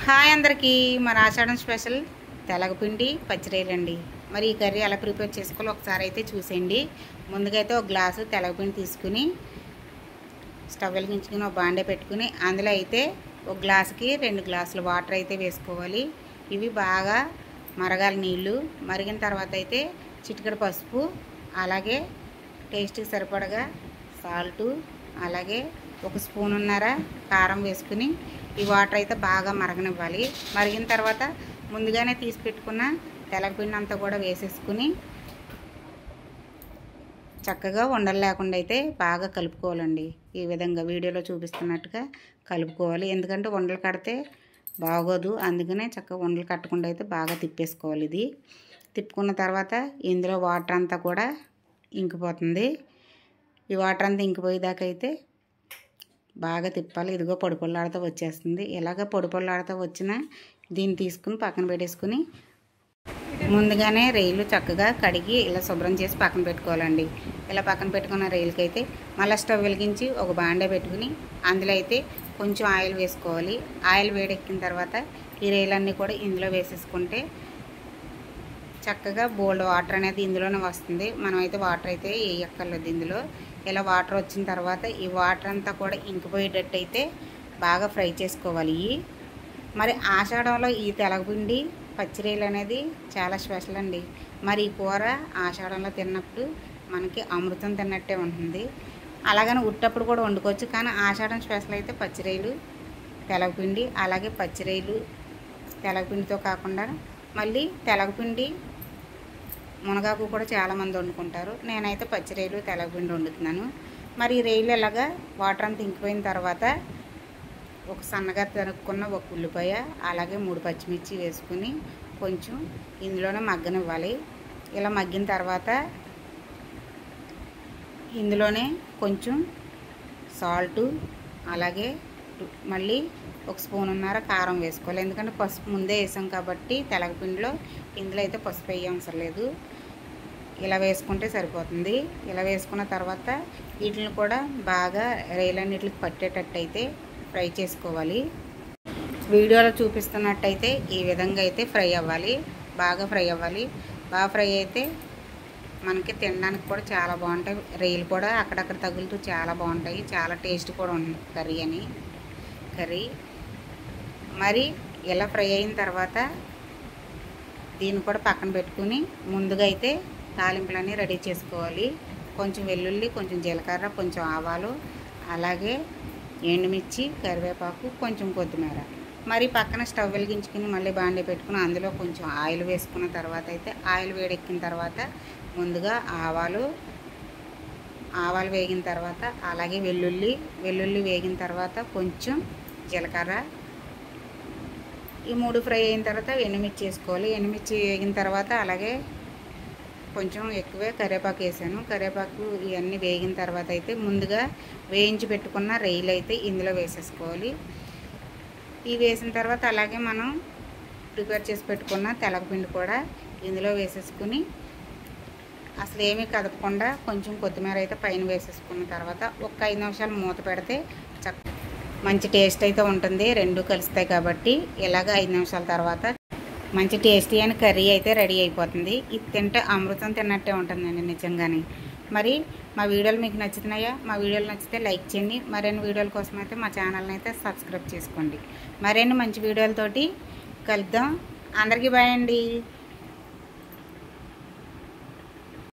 hi అందరికీ మన ఆషాఢం special తెలగపిండి పచ్చిరేలండి మరి ఈ కర్రీ ఎలా ప్రిపేర్ చేసుకోవాలో ఒకసారి అయితే చూసేయండి ముందుగా అయితే ఒక గ్లాసు తెలగపిండి తీసుకుని స్టవ్ వెలిగించుకుని ఒక బాండే పెట్టుకుని అందులో అయితే ఒక గ్లాసుకి రెండు గ్లాసులు వాటర్ అయితే వేసుకోవాలి ఇవి బాగా మరగాలి నీళ్ళు మరిగిన తర్వాత అయితే చిటికెడు పసుపు అలాగే టేస్ట్కి సరిపడగా సాల్టు అలాగే ఒక స్పూన్ ఉన్నర కారం వేసుకుని ఈ వాటర్ అయితే బాగా మరగనివ్వాలి మరిగిన తర్వాత ముందుగానే తీసి పెట్టుకున్న తెలగపిండి అంతా కూడా వేసేసుకుని చక్కగా ఉండలు లేకుండా అయితే బాగా కలుపుకోవాలండి ఈ విధంగా వీడియోలో చూపిస్తున్నట్టుగా కలుపుకోవాలి ఎందుకంటే ఉండలు కడితే బాగోదు అందుకనే చక్కగా ఉండలు కట్టకుండా అయితే బాగా తిప్పేసుకోవాలి ఇది తిప్పుకున్న తర్వాత ఇందులో వాటర్ అంతా కూడా ఇంకిపోతుంది ఈ వాటర్ అంతా ఇంకిపోయేదాకా అయితే బాగా తిప్పాలి ఇదిగో పొడి పొల్లాడుతూ వచ్చేస్తుంది ఇలాగ పొడి పొల్లాడుతూ వచ్చిన దీన్ని తీసుకుని పక్కన పెట్టేసుకుని ముందుగానే రైలు చక్కగా కడిగి ఇలా శుభ్రం చేసి పక్కన పెట్టుకోవాలండి ఇలా పక్కన పెట్టుకున్న రైలుకి అయితే మళ్ళీ స్టవ్ వెలిగించి ఒక బాండే పెట్టుకుని అందులో అయితే కొంచెం ఆయిల్ వేసుకోవాలి ఆయిల్ వేడెక్కిన తర్వాత ఈ రైలన్నీ కూడా ఇందులో వేసేసుకుంటే చక్కగా బోల్డ్ వాటర్ అనేది ఇందులోనే వస్తుంది మనం అయితే వాటర్ అయితే వేయక్కర్లేదు ఇందులో ఇలా వాటర్ వచ్చిన తర్వాత ఈ వాటర్ అంతా కూడా ఇంకిపోయేటట్టు అయితే బాగా ఫ్రై చేసుకోవాలి ఇవి మరి ఆషాఢంలో ఈ తెలగపిండి పచ్చిరీలు అనేది చాలా స్పెషల్ అండి మరి ఈ కూర ఆషాఢంలో తిన్నప్పుడు మనకి అమృతం తిన్నట్టే ఉంటుంది అలాగని ఉట్టప్పుడు కూడా వండుకోవచ్చు కానీ ఆషాఢం స్పెషల్ అయితే పచ్చిరీలు తెలగపిండి అలాగే పచ్చిరీలు తెలగపిండితో కాకుండా మళ్ళీ తెలగపిండి మునగాకు కూడా చాలామంది వండుకుంటారు నేనైతే పచ్చి రైలు తెలగపిండి వండుతున్నాను మరి ఈ రైలు ఎలాగా వాటర్ అంతా ఇంకిపోయిన తర్వాత ఒక సన్నగా తరుక్కున్న ఒక ఉల్లిపాయ అలాగే మూడు పచ్చిమిర్చి వేసుకుని కొంచెం ఇందులోనే మగ్గనివ్వాలి ఇలా మగ్గిన తర్వాత ఇందులోనే కొంచెం సాల్టు అలాగే మళ్ళీ ఒక స్పూన్ ఉన్నర కారం వేసుకోవాలి ఎందుకంటే పసుపు ముందే వేసాం కాబట్టి తెలగపిండిలో ఇందులో అయితే పసుపు వేయ అవసరం లేదు ఇలా వేసుకుంటే సరిపోతుంది ఇలా వేసుకున్న తర్వాత వీటిని కూడా బాగా రైలన్నిటికి పట్టేటట్టు అయితే ఫ్రై చేసుకోవాలి వీడియోలో చూపిస్తున్నట్టయితే ఈ విధంగా అయితే ఫ్రై అవ్వాలి బాగా ఫ్రై అవ్వాలి బాగా ఫ్రై అయితే మనకి తినడానికి కూడా చాలా బాగుంటాయి రైలు కూడా అక్కడక్కడ తగులుతూ చాలా బాగుంటాయి చాలా టేస్ట్ కూడా ఉంటుంది కర్రీ అని కర్రీ మరి ఇలా ఫ్రై అయిన తర్వాత దీన్ని కూడా పక్కన పెట్టుకుని ముందుగా అయితే తాలింపులన్నీ రెడీ చేసుకోవాలి కొంచెం వెల్లుల్లి కొంచెం జీలకర్ర కొంచెం ఆవాలు అలాగే ఎండుమిర్చి కరివేపాకు కొంచెం కొత్తిమీర మరి పక్కన స్టవ్ వెలిగించుకుని మళ్ళీ బాండీ పెట్టుకుని అందులో కొంచెం ఆయిల్ వేసుకున్న తర్వాత అయితే ఆయిల్ వేడెక్కిన తర్వాత ముందుగా ఆవాలు ఆవాలు వేగిన తర్వాత అలాగే వెల్లుల్లి వెల్లుల్లి వేగిన తర్వాత కొంచెం జీలకర్ర ఈ మూడు ఫ్రై అయిన తర్వాత ఎండుమిర్చి వేసుకోవాలి ఎండుమిర్చి వేగిన తర్వాత అలాగే కొంచెం ఎక్కువే కరివేపాకు వేసాను కరివేపాకు ఇవన్నీ వేగిన తర్వాత అయితే ముందుగా వేయించి పెట్టుకున్న రైలు అయితే ఇందులో వేసేసుకోవాలి ఇవి వేసిన తర్వాత అలాగే మనం ప్రిపేర్ చేసి పెట్టుకున్న తెలగపిండి కూడా ఇందులో వేసేసుకుని అసలు ఏమీ కదపకుండా కొంచెం కొత్తిమీర అయితే పైన వేసేసుకున్న తర్వాత ఒక ఐదు నిమిషాలు మూత పెడితే చక్క మంచి టేస్ట్ అయితే ఉంటుంది రెండు కలుస్తాయి కాబట్టి ఇలాగ ఐదు నిమిషాల తర్వాత మంచి టేస్టీ అయిన కర్రీ అయితే రెడీ అయిపోతుంది ఇది తింటే అమృతం తిన్నట్టే ఉంటుందండి నిజంగానే మరి మా వీడియోలు మీకు నచ్చుతున్నాయా మా వీడియోలు నచ్చితే లైక్ చేయండి మరిన్ని వీడియోల కోసం అయితే మా ఛానల్ని అయితే సబ్స్క్రైబ్ చేసుకోండి మరిన్ని మంచి వీడియోలతోటి కలుద్దాం అందరికీ బాయ్ అండి